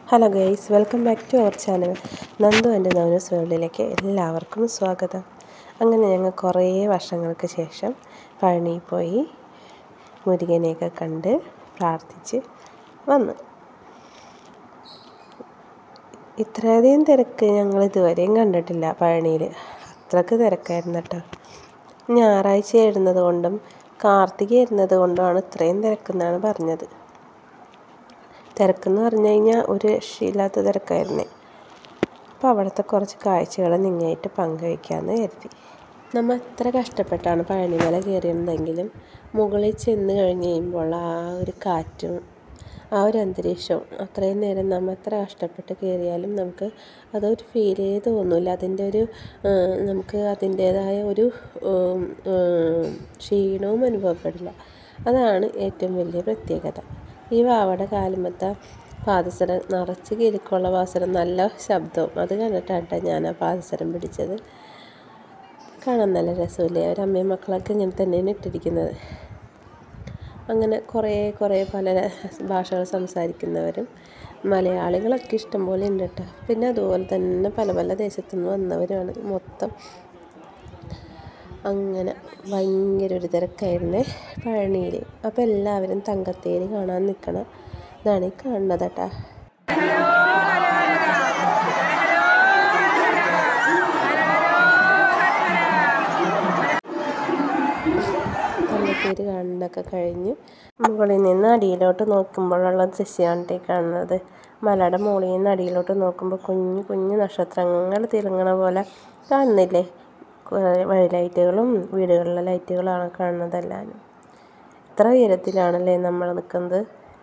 hello guys welcome back to our channel Nandu എൻ്റെ നവനസ് വേൾഡിലേക്ക് എല്ലാവർക്കും സ്വാഗതം അങ്ങനെ ഞങ്ങൾ കുറേ വർഷങ്ങൾക്ക് ശേഷം പഴനി പോയി മുരുകനെയൊക്കെ കണ്ട് പ്രാർത്ഥിച്ച് വന്നു ഇത്രയധികം തിരക്ക് ഞങ്ങൾ ഇതുവരെയും കണ്ടിട്ടില്ല പഴനിയിൽ അത്രക്ക് തിരക്കായിരുന്നു കേട്ടോ ഞായറാഴ്ച ആയിരുന്നത് കൊണ്ടും കാർത്തിക ആയിരുന്നത് കൊണ്ടുമാണ് ഇത്രയും തിരക്കെന്നാണ് പറഞ്ഞത് തിരക്കെന്ന് പറഞ്ഞു കഴിഞ്ഞാൽ ഒരു രക്ഷയില്ലാത്ത തിരക്കായിരുന്നേ അപ്പോൾ അവിടുത്തെ കുറച്ച് കാഴ്ചകൾ നിങ്ങായിട്ട് പങ്കുവയ്ക്കാമെന്ന് കരുതി നമ്മൾ എത്ര കഷ്ടപ്പെട്ടാണ് പഴനിമല കയറിയിരുന്നെങ്കിലും മുകളിൽ ചെന്ന് കഴിഞ്ഞ് കഴിയുമ്പോൾ ആ ഒരു കാറ്റും ആ ഒരു അന്തരീക്ഷവും അത്രയും നേരം നമ്മൾ എത്ര കഷ്ടപ്പെട്ട് കയറിയാലും നമുക്ക് അതൊരു ഫീലേ തോന്നില്ല അതിൻ്റെ ഒരു നമുക്ക് അതിൻ്റേതായ ഒരു ക്ഷീണവും അനുഭവപ്പെടില്ല അതാണ് ഏറ്റവും വലിയ പ്രത്യേകത ഈ വാവയുടെ കാലുമത്തെ പാദസരം നിറച്ച് കിലുക്കുള്ള പാദസരം നല്ല ശബ്ദവും അത് കണ്ടിട്ടാട്ടോ ഞാൻ ആ പാദസരം പിടിച്ചത് കാണാൻ നല്ല രസമില്ലേ അവരമ്മയും മക്കളൊക്കെ ഇങ്ങനെ തന്നെയാണ് ഇട്ടിരിക്കുന്നത് അങ്ങനെ കുറേ കുറേ പല ഭാഷകൾ സംസാരിക്കുന്നവരും മലയാളികളൊക്കെ ഇഷ്ടംപോലെ ഉണ്ട് കേട്ടോ പിന്നെ അതുപോലെ തന്നെ പല പല ദേശത്തു നിന്ന് വന്നവരാണ് മൊത്തം അങ്ങനെ ഭയങ്കര ഒരു തിരക്കായിരുന്നേ പഴനിയിൽ അപ്പോൾ എല്ലാവരും തങ്കത്തേരി കാണാൻ നിൽക്കണം ഇതാണ് ഈ കാണുന്നത് കേട്ടോ തങ്കത്തേരി കാണുന്നതൊക്കെ കഴിഞ്ഞു മുകളിൽ നിന്ന് അടിയിലോട്ട് നോക്കുമ്പോഴുള്ള ദൃശ്യമാണ് ഈ കാണുന്നത് മലയുടെ മുകളിൽ നിന്ന് അടിയിലോട്ട് നോക്കുമ്പോൾ കുഞ്ഞു കുഞ്ഞു നക്ഷത്രങ്ങൾ തിളങ്ങണ പോലെ കാണുന്നില്ലേ വഴി ലൈറ്റുകളും വീടുകളിലെ ലൈറ്റുകളാണ് കാണുന്നതെല്ലാവരും ഇത്ര ഉയരത്തിലാണല്ലേ നമ്മൾ നിൽക്കുന്നത്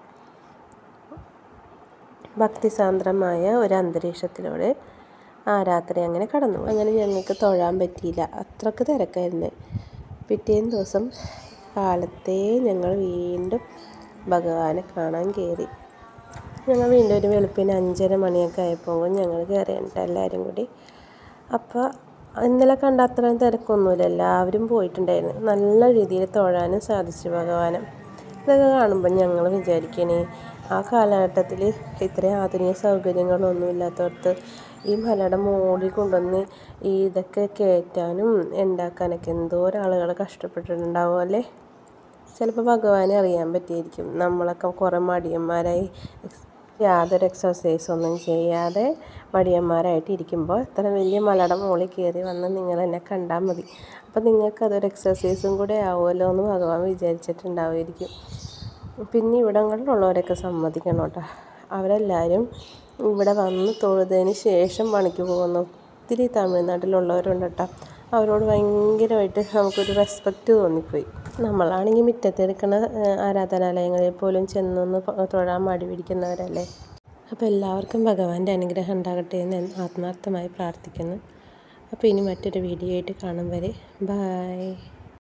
ഭക്തിസാന്ദ്രമായ ഒരു അന്തരീക്ഷത്തിലൂടെ ആ രാത്രി അങ്ങനെ കടന്നു അങ്ങനെ ഞങ്ങൾക്ക് തൊഴാൻ പറ്റിയില്ല അത്രക്ക് തിരക്കായിരുന്നു പിറ്റേന്ന് ദിവസം കാലത്തെ ഞങ്ങൾ വീണ്ടും ഭഗവാനെ കാണാൻ കയറി ഞങ്ങൾ വീണ്ടും ഒരു വെളുപ്പിന് അഞ്ചര മണിയൊക്കെ ആയപ്പോൾ ഞങ്ങൾ കയറിയിട്ട് എല്ലാവരും കൂടി അപ്പോൾ ഇന്നലെ കണ്ട അത്രയും തിരക്കൊന്നുമില്ല എല്ലാവരും പോയിട്ടുണ്ടായിരുന്നു നല്ല രീതിയിൽ തൊഴാനും സാധിച്ചു ഭഗവാനെ ഇതൊക്കെ കാണുമ്പോൾ ഞങ്ങൾ വിചാരിക്കണേ ആ കാലഘട്ടത്തിൽ ഇത്രയും ആധുനിക സൗകര്യങ്ങളൊന്നും ഇല്ലാത്തടത്ത് ഈ മലയുടെ മുകളിൽ കൊണ്ടുവന്ന് ഈ ഇതൊക്കെ കയറ്റാനും ഉണ്ടാക്കാനൊക്കെ എന്തോരം ആളുകൾ കഷ്ടപ്പെട്ടിട്ടുണ്ടാവും അല്ലേ ചിലപ്പോൾ ഭഗവാനെ അറിയാൻ പറ്റിയിരിക്കും നമ്മളൊക്കെ കുറേ മടിയന്മാരായി യാതൊരു എക്സസൈസൊന്നും ചെയ്യാതെ മടിയന്മാരായിട്ട് ഇരിക്കുമ്പോൾ ഇത്ര വലിയ മലയുടെ മുകളിൽ കയറി വന്ന് നിങ്ങൾ എന്നെ കണ്ടാൽ മതി അപ്പോൾ നിങ്ങൾക്ക് അതൊരു എക്സസൈസും കൂടെ ആവുമല്ലോ എന്ന് ഭഗവാൻ വിചാരിച്ചിട്ടുണ്ടാവുമായിരിക്കും പിന്നെ ഇവിടങ്ങളിലുള്ളവരൊക്കെ സമ്മതിക്കണം കേട്ടോ അവരെല്ലാവരും ഇവിടെ വന്ന് തൊഴുതതിന് ശേഷം പണിക്ക് പോകുന്ന ഒത്തിരി തമിഴ്നാട്ടിലുള്ളവരുണ്ട് കേട്ടോ അവരോട് ഭയങ്കരമായിട്ട് നമുക്കൊരു റെസ്പെക്റ്റ് തോന്നിപ്പോയി നമ്മളാണെങ്കിൽ മുറ്റത്തെടുക്കുന്ന ആരാധനാലയങ്ങളിൽ പോലും ചെന്നൊന്ന് തൊഴാൻ മടി പിടിക്കുന്നവരല്ലേ അപ്പോൾ എല്ലാവർക്കും ഭഗവാന്റെ അനുഗ്രഹം ഉണ്ടാകട്ടെ എന്ന് ആത്മാർത്ഥമായി പ്രാർത്ഥിക്കുന്നു അപ്പോൾ ഇനി മറ്റൊരു വീഡിയോ ആയിട്ട് കാണും വരെ ബായ്